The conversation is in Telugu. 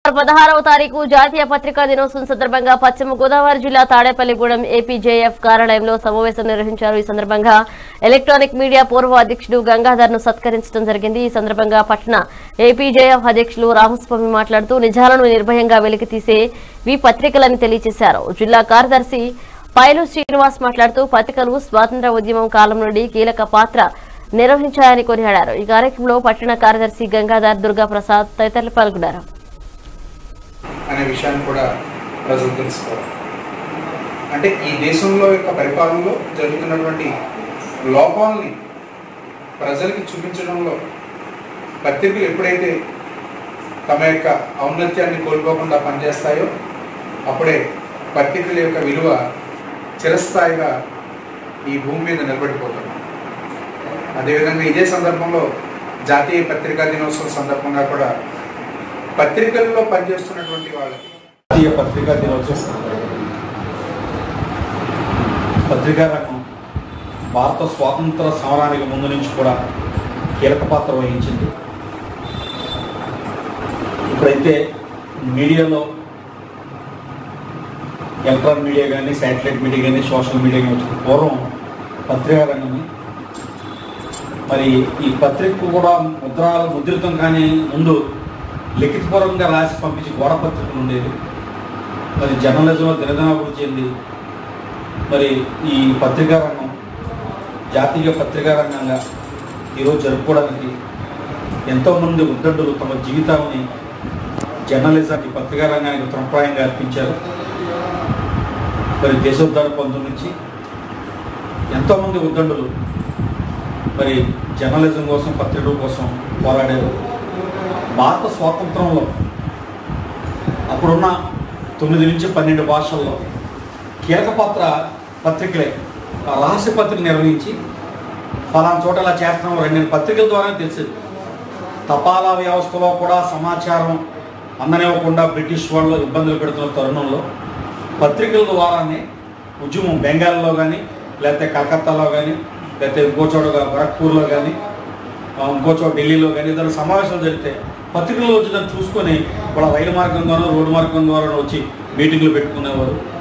పదహారవ తారీఖు జాతీయ పత్రికా దినోత్సవం సందర్భంగా పశ్చిమ గోదావరి జిల్లా తాడేపల్లిగూడెం ఏపీజేఎఫ్ కార్యాలయంలో సమావేశం నిర్వహించారు ఈ సందర్భంగా ఎలక్ట్రానిక్ మీడియా పూర్వ అధ్యక్షుడు గంగాధర్ ను సత్కరించడం జరిగింది ఈ సందర్భంగా పట్టణ ఏపీజేఎఫ్ అధ్యక్షులు రామస్వామి మాట్లాడుతూ నిజాలను నిర్భయంగా వెలికితీసే వి పత్రికలని తెలియజేశారు జిల్లా కార్యదర్శి పైలు శ్రీనివాస్ మాట్లాడుతూ పత్రికలు స్వాతంత్ర ఉద్యమం కాలం నుండి కీలక పాత్ర నిర్వహించాయని కొనియాడారు ఈ కార్యక్రమంలో పట్టణ కార్యదర్శి గంగాధర్ దుర్గా ప్రసాద్ తదితరులు పాల్గొన్నారు అనే విషయాన్ని కూడా ప్రజలు తెలుసుకోవాలి అంటే ఈ దేశంలో యొక్క పరిపాలనలో జరుగుతున్నటువంటి లోపాలని ప్రజలకి చూపించడంలో పత్రికలు ఎప్పుడైతే తమ యొక్క ఔన్నత్యాన్ని కోల్పోకుండా పనిచేస్తాయో అప్పుడే పత్రికల యొక్క విలువ చిరస్థాయిగా ఈ భూమి మీద నిలబడిపోతుంది అదేవిధంగా ఇదే సందర్భంలో జాతీయ పత్రికా దినోత్సవం సందర్భంగా కూడా పత్రికల్లో పనిచేస్తున్నటువంటి వాళ్ళకి జాతీయ పత్రికా దినోత్సవం పత్రికా రంగం భారత స్వాతంత్ర సమరానికి ముందు నుంచి కూడా కీలక పాత్ర వహించింది ఇప్పుడైతే మీడియాలో ఎలక్ట్రానిక్ మీడియా కానీ శాటిలైట్ మీడియా కానీ సోషల్ మీడియా కానీ వచ్చింది పూర్వం పత్రికా రంగం మరి ఈ పత్రిక కూడా ముద్రాలు ముద్రితం కానీ ముందు లిఖితపూర్వకంగా రాసి పంపించి గోడ పత్రికలు ఉండేది మరి జర్నలిజంలో దినదినాభివృద్ధి చెంది మరి ఈ పత్రికా రంగం జాతీయ పత్రికా రంగంగా ఈరోజు జరుపుకోవడానికి ఎంతోమంది ఉద్దండులు తమ జీవితాన్ని జర్నలిజానికి పత్రికా రంగానికి తృప్రాయంగా అర్పించారు మరి దేశోద్ధార పొందు నుంచి ఎంతోమంది ఉద్దండులు మరి జర్నలిజం కోసం పత్రికల కోసం పోరాడారు భారత స్వాతంత్రంలో అప్పుడున్న తొమ్మిది నుంచి పన్నెండు భాషల్లో కీలక పాత్ర పత్రికలే ఆ రహస్య పత్రిక నిర్వహించి ఫలానా చోట ఇలా చేస్తున్నాం రెండు పత్రికల ద్వారా తెలిసింది తపాలా వ్యవస్థలో కూడా సమాచారం అందనివ్వకుండా బ్రిటిష్ వాళ్ళు ఇబ్బందులు పెడుతున్న తరుణంలో పత్రికల ద్వారానే ఉద్యమం బెంగాల్లో కానీ లేకపోతే కలకత్తాలో కానీ లేకపోతే ఇంకో చోట గోరఖ్పూర్లో కానీ ఆ, ఇంకో చోట ఢిల్లీలో కానీ ఏదైనా సమావేశాలు జరిగితే పత్రికల్లో వచ్చి దాన్ని చూసుకొని వాళ్ళ రైలు మార్గం ద్వారా రోడ్డు మార్గం ద్వారా వచ్చి మీటింగ్లు పెట్టుకునేవారు